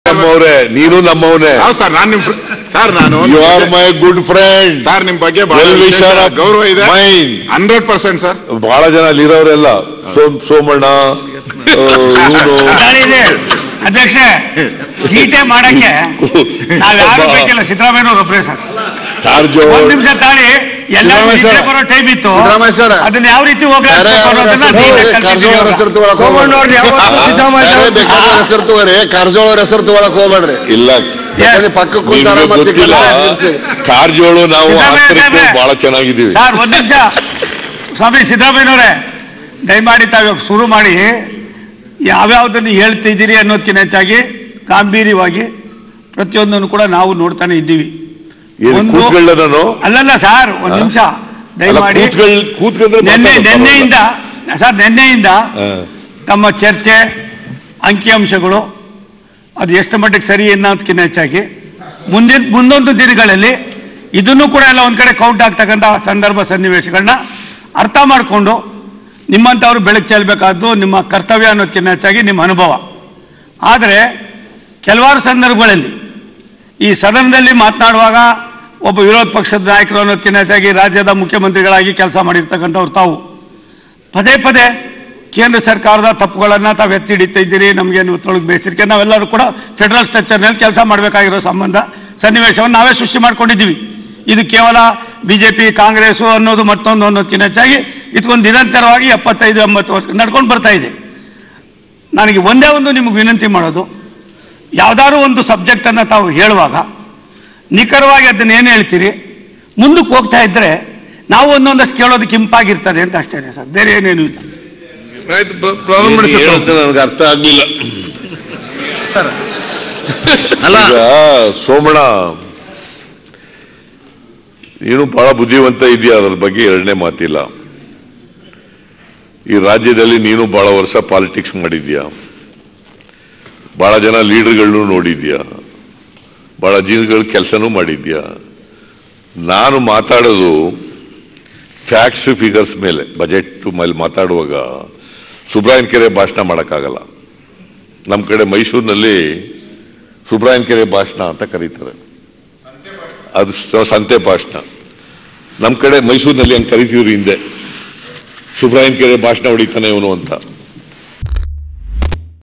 ನಮ್ಮವ್ರೆ ನೀನು ನಮ್ಮವನೇ ಹೌದು ಸರ್ ನಾನು ನಿಮ್ ಸರ್ ನಾನು you are my good friend sir ನಿಮ್ ಬಗ್ಗೆ ಬಹಳ Well wisher ವಿಶೇಷ of ಗೌರವ ಇದೆ mine. ಹಂಡ್ರೆಡ್ ಪರ್ಸೆಂಟ್ ಸರ್ ಬಹಳ ಜನ ಅಲ್ಲಿರೋರೆಲ್ಲ ಸೋಮ್ ಸೋಮಣ್ಣ ಇವನು ಇದೆ ಅಧ್ಯಕ್ಷ ಚೀಟೆ ಮಾಡಕ್ಕೆ ನಾವ್ ಯಾರು ಬೇಕಿಲ್ಲ ಸಿದ್ದರಾಮಯ್ಯ ಒಬ್ಬರೇ ಸರ್ ಕಾರಜೋಳ ಒಂದ್ ನಿಮಿಷ ತಾಳಿ ಎಲ್ಲ ಸಿದ್ದರಾಮಯ್ಯ ಸರ್. ಬರೋ ಟೈಮ್ ಇತ್ತು ಸಿದ್ದರಾಮಯ್ಯ ಸರ್. ಅದನ್ನ ಯಾವ ರೀತಿ ಬೇರೆ ಯಾವ್ದಾರ ಹೆಸರು ತಗೊಳ್ಳಿ, ಕಾರಜೋಳ ಅವ್ರ ಹೆಸರು ತಗೊಳಕ್ ಹೋಗ್ಬೇಡ್ರಿ. ಬೇರೆ ಬೇಕಾದವ್ರ ಹೆಸರು ತಗೋರಿ ಕಾರಜೋಳ ಅವ್ರ ಹೆಸರು ತಗೊಳಕ್ ಹೋಗ್ಬೇಡ್ರಿ ಇಲ್ಲ ಯಾಕಂದ್ರೆ ಪಕ್ಕಕ್ಕೆ ಕುಂತಾರ ನಿಮ್ಗೆ ಮತ್ತೆ ಗೊತ್ತಿಲ್ಲ ಕೆಲಸ ನಿಲ್ಸಿ. ಕಾರಜೋಳು ನಾವು ಸಿದ್ದರಾಮಯ್ಯ ಆಂತರಿಕ ಸಾಹೇಬ್ರೆ. ಬಹಳ ಚೆನ್ನಾಗಿದ್ದೀವಿ ಸರ್ ಒಂದ್ ನಿಮಿಷ ಸ್ವಾಮಿ ಸಿದ್ದರಾಮಯ್ಯನವರೇ ದಯಮಾಡಿ ತಾವು ಶುರು ಮಾಡಿ ಯಾವ್ಯಾವ್ದನ್ನು ಹೇಳ್ತಿದ್ದೀರಿ ಅನ್ನೋದಕ್ಕಿಂತ ಹೆಚ್ಚಾಗಿ ಗಾಂಭೀರ್ಯವಾಗಿ ಪ್ರತಿಯೊಂದನ್ನು ಕೂಡ ನಾವು ನೋಡ್ತಾನೆ ಇದ್ದೀವಿ ಏನು ಒಂದು- ಕೂತ್ಕೊಳ್ಳ ನಾನು ಅಲ್ಲಲ್ಲ ಸರ್ ಒಂದ್ ನಿಮಿಷ ಅಲ್ಲ ದಯಮಾಡಿ ಕೂತ್ಗಳ್ ಕೂತ್ಕೊಂಡ್ರೆ ನಿನ್ನೆ ಮಾತಾಡೋದು ನಿನ್ನೆಯಿಂದ ಸರ್ ನಿನ್ನೆಯಿಂದ ಹಾ. ತಮ್ಮ ಚರ್ಚೆ ಅಂಕಿಅಂಶಗಳು ಅದು ಎಷ್ಟು ಮಟ್ಟಿಗೆ ಸರಿ ಅನ್ನೋದಕ್ಕಿಂತ ಹೆಚ್ಚಾಗಿ ಮುಂದಿನ ಮುಂದೊಂದು ದಿನಗಳಲ್ಲಿ ಇದನ್ನು ಕೂಡ ಎಲ್ಲ ಒಂದು ಕಡೆ ಕೌಂಟ್ ಆಗ್ತಕ್ಕಂಥ ಸಂದರ್ಭ ಸನ್ನಿವೇಶಗಳನ್ನ ಅರ್ಥ ಮಾಡಿಕೊಂಡು ನಿಮ್ಮಂಥವ್ರು ಬೆಳಕು ಚೆಲ್ಲಬೇಕಾದ್ದು ನಿಮ್ಮ ಕರ್ತವ್ಯ ಅನ್ನೋದಕ್ಕಿಂತ ಹೆಚ್ಚಾಗಿ ನಿಮ್ಮ ಅನುಭವ ಆದರೆ ಕೆಲವಾರು ಸಂದರ್ಭಗಳಲ್ಲಿ ಈ ಸದನದಲ್ಲಿ ಮಾತನಾಡುವಾಗ ಒಬ್ಬ ವಿರೋಧ ಪಕ್ಷದ ನಾಯಕರು ಅನ್ನೋದಕ್ಕಿಂತ ಹೆಚ್ಚಾಗಿ ರಾಜ್ಯದ ಮುಖ್ಯಮಂತ್ರಿಗಳಾಗಿ ಕೆಲಸ ಮಾಡಿರ್ತಕ್ಕಂಥವ್ರು ತಾವು ಪದೇ ಪದೇ ಕೇಂದ್ರ ಸರ್ಕಾರದ ತಪ್ಪುಗಳನ್ನು ತಾವು ಎತ್ತಿ ಹಿಡಿತಾ ಇದ್ದೀರಿ ನಮಗೆ ತೊಳಗೆ ಬೇಸಿರಿಕೆ ನಾವೆಲ್ಲರೂ ಕೂಡ ಫೆಡರಲ್ ಸ್ಟ್ರಕ್ಚರ್ನಲ್ಲಿ ಕೆಲಸ ಮಾಡಬೇಕಾಗಿರೋ ಸಂಬಂಧ ಸನ್ನಿವೇಶವನ್ನು ನಾವೇ ಸೃಷ್ಟಿ ಮಾಡ್ಕೊಂಡಿದ್ದೀವಿ ಇದು ಕೇವಲ ಬಿ ಜೆ ಪಿ ಕಾಂಗ್ರೆಸ್ಸು ಅನ್ನೋದು ಮತ್ತೊಂದು ಅನ್ನೋದಕ್ಕಿಂತ ಹೆಚ್ಚಾಗಿ ಇದಕ್ಕೊಂದು ನಿರಂತರವಾಗಿ ಎಪ್ಪತ್ತೈದು ಎಂಬತ್ತು ವರ್ಷ ನಡ್ಕೊಂಡು ಬರ್ತಾ ಇದೆ ನನಗೆ ಒಂದೇ ಒಂದು ನಿಮಗೆ ವಿನಂತಿ ಮಾಡೋದು ಯಾವುದಾದ್ರು ಒಂದು ಸಬ್ಜೆಕ್ಟನ್ನು ತಾವು ಹೇಳುವಾಗ ನಿಖರವಾಗಿ ಅದನ್ನ ಏನು ಹೇಳ್ತೀರಿ ಮುಂದಕ್ಕೆ ಹೋಗ್ತಾ ಇದ್ದರೆ ನಾವು ಒಂದೊಂದಷ್ಟು ಕೇಳೋದಕ್ಕೆ ಇಂಪಾಗಿರ್ತದೆ ಅಂತ ಅಷ್ಟೇ ಸರ್ ಬೇರೆ ಏನೇನು ಇಲ್ಲ ಆಯ್ತು ಪ್ರ- ಪ್ರಾರಂಭ ಮಾಡಿ ಸರ್ ಏನು ನನಗೆ ಅರ್ಥ ಆಗ್ಲಿಲ್ಲ ಅಲ್ಲ ಈಗ ಸೋಮಣ್ಣ ನೀನು ಬಹಳ ಬುದ್ಧಿವಂತ ಇದೆಯಾ ಅದ್ರ ಬಗ್ಗೆ ಎರಡನೇ ಮಾತಿಲ್ಲ ಈ ರಾಜ್ಯದಲ್ಲಿ ನೀನು ಬಹಳ ವರ್ಷ ಪಾಲಿಟಿಕ್ಸ್ ಮಾಡಿದ್ಯಾ ಬಹಳ ಜನ ಲೀಡರ್ಗಳನ್ನು ನೋಡಿದ್ಯಾ ಬಹಳ ಜನಗಳ ಕೆಲಸನೂ ಮಾಡಿದ್ಯಾ ನಾನು ಮಾತಾಡೋದು ಫ್ಯಾಕ್ಟ್ಸ್ ಫಿಗರ್ಸ್ ಮೇಲೆ ಬಜೆಟ್ ಮೇಲೆ ಮಾತಾಡುವಾಗ ಸುಬ್ರಾಯನ್ ಕೆರೆ ಭಾಷಣ ಮಾಡೋಕ್ಕಾಗಲ್ಲ ನಮ್ಮ ಕಡೆ ಮೈಸೂರಿನಲ್ಲಿ ಸುಬ್ರಾಯನ್ ಕೆರೆ ಭಾಷಣ ಅಂತ ಕರೀತಾರೆ ಅದು ಸ- ಸಂತೆ ಭಾಷಣ ನಮ್ಮ ಕಡೆ ಮೈಸೂರಿನಲ್ಲಿ ಹಂಗೆ ಕರಿತಿದ್ರು ಹಿಂದೆ ಸುಬ್ರಾಯನ್ ಕೆರೆ ಭಾಷಣ ಹೊಡಿತಾನೆ ಇವನು ಅಂತ